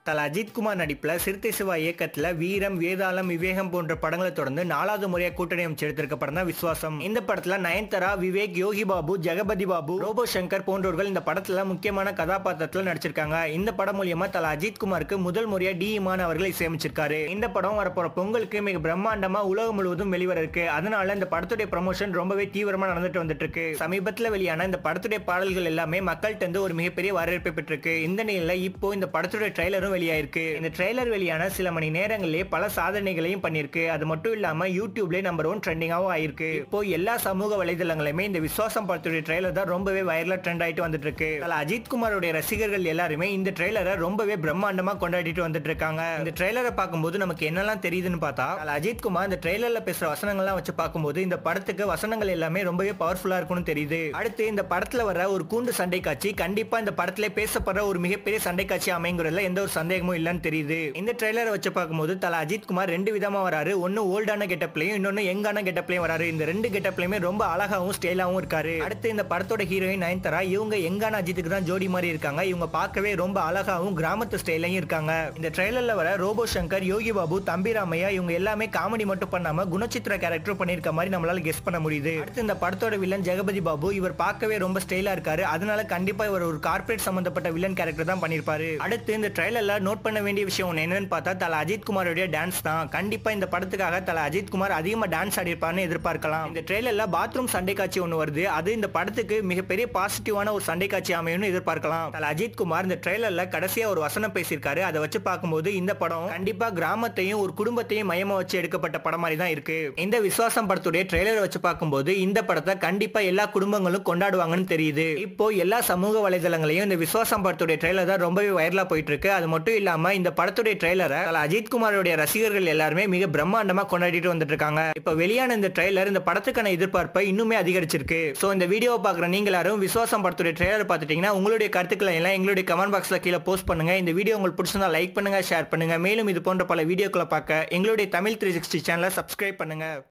தல அஜித் குமார் நடிப்புல சிறுத்தை சிவா இயக்கத்துல வீரம் வேதாளம் விவேகம் போன்ற படங்களை தொடர்ந்து நாலாவது முறையா கூட்டணி அமைச்சு எடுத்திருக்க படம் தான் விஸ்வாசம் இந்த படத்துல நயன்தாரா விவேக் யோகி பாபு ஜெகபதி பாபு ரோபோ சங்கர் போன்றவர்கள் இந்த படத்துல முக்கியமான கதாபாத்திரத்துல நடிச்சிருக்காங்க இந்த படம் மூலியமா தல அஜித் குமாருக்கு முதல் முறையா டி இமான் அவர்கள் இசையமைச்சிருக்காரு இந்த படம் வரப்போற பொங்கலுக்கு மிக பிரம்மாண்டமா உலகம் முழுவதும் வெளிவர இருக்கு அதனால இந்த படத்துடைய ப்ரமோஷன் ரொம்பவே தீவிரமா நடந்துட்டு வந்துட்டு இருக்கு சமீபத்துல வெளியான இந்த படத்துடைய பாடல்கள் எல்லாமே மக்கள்கிட்ட இருந்து ஒரு மிகப்பெரிய வரவேற்பை பெற்றிருக்கு இந்த நிலையில இப்போ இந்த படத்துடைய ட்ரெய்லரும் வெளியாயிருக்கு இந்த ட்ரெய்லர் வெளியான சில மணி நேரங்களிலே பல சாதனைகளையும் பண்ணிருக்கு அது மட்டும் இல்லாம யூடியூப்ல நம்பர் ஒன் ட்ரெண்டிங்காவும் ஆயிருக்கு இப்போ எல்லா சமூக வலைதளங்களுமே இந்த விஸ்வாசம் படத்துடைய ட்ரெய்லர் தான் ரொம்பவே வைரலா ட்ரெண்ட் ஆயிட்டு வந்துட்டு இருக்கு அதுல அஜித் குமாரோட ரசிகர்கள் எல்லாருமே இந்த ட்ரெய்லரை ரொம்பவே பிரம்மாண்டமா கொண்டாடிட்டு வந்துட்டு இருக்காங்க இந்த ட்ரெய்லரை பார்க்கும்போது நமக்கு என்னெல்லாம் தெரியுதுன்னு பார்த்தா அதுல அஜித் குமார் இந்த ட்ரெய்லர்ல பேசுற வசனங்கள்லாம் வச்சு பார்க்கும்போது இந்த படத்துக்கு வசனங்கள் எல்லாமே ரொம்பவே பவர்ஃபுல்லா இருக்கும்னு தெரியுது அடுத்து இந்த படத்துல வர ஒரு கூண்டு சண்டை காட்சி கண்டிப்பா இந்த படத்துல பேசப்படுற ஒரு மிகப்பெரிய சண்டை காட்சி அமைங்கிறதுல எந்த ஒரு சந்தேகமும் இல்லைன்னு தெரியுது இந்த ட்ரெய்லரை வச்சு பார்க்கும்போது தல அஜித் குமார் ரெண்டு விதமா வராரு ஒன்னு ஓல்டான கெட்டப்லயும் இன்னொன்னு யங்கான கெட்டப்லயும் வராரு இந்த ரெண்டு கெட்டப்லயுமே ரொம்ப அழகாவும் ஸ்டைலாவும் இருக்காரு அடுத்து இந்த படத்தோட ஹீரோயின் நயன்தாரா இவங்க யங்கான அஜித்துக்கு தான் ஜோடி மாதிரி இருக்காங்க இவங்க பார்க்கவே ரொம்ப அழகாவும் கிராமத்து ஸ்டைலையும் இருக்காங்க இந்த ட்ரெய்லர்ல வர ரோபோ சங்கர் யோகி பாபு தம்பி ராமையா இவங்க எல்லாமே காமெடி மட்டும் பண்ணாம குணச்சித்திர கேரக்டர் பண்ணிருக்க மாதிரி நம்மளால கெஸ் பண்ண முடியுது அடுத்து இந்த படத்தோட வில்லன் ஜெகபதி பாபு இவர் பார்க்கவே ரொம்ப ஸ்டைலா இருக்காரு அதனால கண்டிப்பா இவர் ஒரு கார்ப்பரேட் சம்பந்தப்பட்ட வில்லன் கேரக்டர் தான் பண்ணிருப்பாரு அடுத்து இந்த ட்ரெய்லர்ல நோட் பண்ண வேண்டிய விஷயம் ஒண்ணு என்னன்னு பார்த்தா தல அஜித் குமாரோட டான்ஸ் தான் கண்டிப்பா இந்த படத்துக்காக தல அஜித் குமார் அதிகமா டான்ஸ் ஆடிருப்பாருன்னு எதிர்பார்க்கலாம் இந்த ட்ரெய்லர்ல பாத்ரூம் சண்டை காட்சி ஒன்று வருது அது இந்த படத்துக்கு மிகப்பெரிய பாசிட்டிவான ஒரு சண்டை காட்சி அமையும்னு எதிர்பார்க்கலாம் தல அஜித் குமார் இந்த ட்ரெய்லர்ல கடைசியா ஒரு வசனம் பேசியிருக்காரு அதை வச்சு பார்க்கும்போது இந்த படம் கண்டிப்பா கிராமத்தையும் ஒரு குடும்பத்தையும் மையமா வச்சு எடுக்கப்பட்ட படம் மாதிரி தான் இருக்கு இந்த விசுவாசம் படத்துடைய ட்ரெய்லரை வச்சு பார்க்கும்போது இந்த படத்தை கண்டிப்பா எல்லா குடும்பங்களும் கொண்டாடுவாங்கன்னு தெரியுது இப்போ எல்லா சமூக வலைதளங்களையும் இந்த விசுவாசம் படத்துடைய ட்ரெய்லர் தான் ரொம்பவே வைரலா போயிட்டு இருக்கு அது மட்டும் இல்லாம இந்த படத்துடைய ட்ரெய்லரை தல அஜித் குமாரோட ரசிகர்கள் எல்லாருமே மிக பிரம்மாண்டமா கொண்டாடிட்டு வந்துட்டு இருக்காங்க இப்போ வெளியான இந்த ட்ரெய்லர் இந்த படத்துக்கான எதிர்பார்ப்பை இன்னுமே அதிகரிச்சிருக்கு சோ இந்த வீடியோவை பார்க்குற நீங்க எல்லாரும் விசுவாசம் படத்துடைய ட்ரெய்லர் பார்த்துட்டீங்கன்னா உங்களுடைய கருத்துக்களை எல்லாம் எங்களுடைய கமெண்ட் பாக்ஸ்ல கீழே போஸ்ட் பண்ணுங்க இந்த வீடியோ உங்களுக்கு பிடிச்சிருந்தா லைக் பண்ணுங்க ஷேர் பண்ணுங்க மேலும் இது போன்ற பல வீடியோக்களை பார்க்க எங்களுடைய தமிழ் த்ரீ சிக்ஸ்டி சேனலை சப்ஸ்கிரைப் பண்ணுங்க